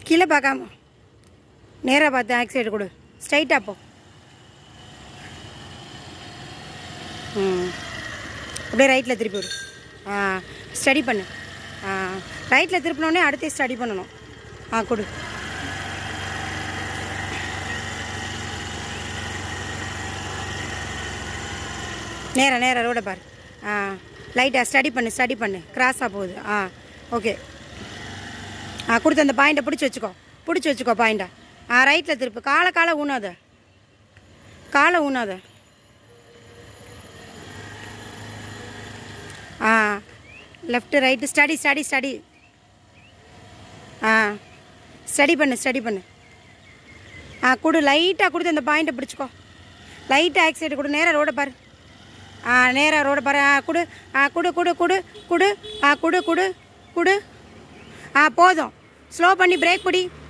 கீழே பார்க்காம நேராக பார்த்து ஆக்சிடென்ட் கொடு ஸ்ட்ரைட்டாக போ ம் அப்படியே ரைட்டில் திருப்பி விடு ஆ ஸ்டடி பண்ணு ஆ ரைட்டில் திருப்பினோடனே அடுத்து ஸ்டடி பண்ணணும் ஆ கொடு நேரா நேரா ரோட பாரு ஆ லைட்டாக ஸ்டடி பண்ணு ஸ்டடி பண்ணு கிராஸாக போகுது ஆ ஓகே ஆ கொடுத்து அந்த பாயிண்ட்டை பிடிச்சி வச்சுக்கோ பிடிச்சி வச்சுக்கோ பாயிண்ட்டை ஆ ரைட்டில் திருப்பு காலை காலை ஊனாத காலை ஊனாத ஆ left right study study study ஆ ஸ்டடி பண்ணு ஸ்டடி பண்ணு ஆ கொடு லைட்டாக கொடுத்து அந்த பாயிண்ட்டை பிடிச்சிக்கோ லைட்டாக ஆக்சிடென்ட் கொடு நேராக ரோட பாரு ஆ நேராக ரோட பாரு ஆ கொடு ஆ கொடு கொடு கொடு கொடு ஆ கொடு கொடு கொடு ஆ போதும் ஸ்லோ பண்ணி பிரேக் பிடி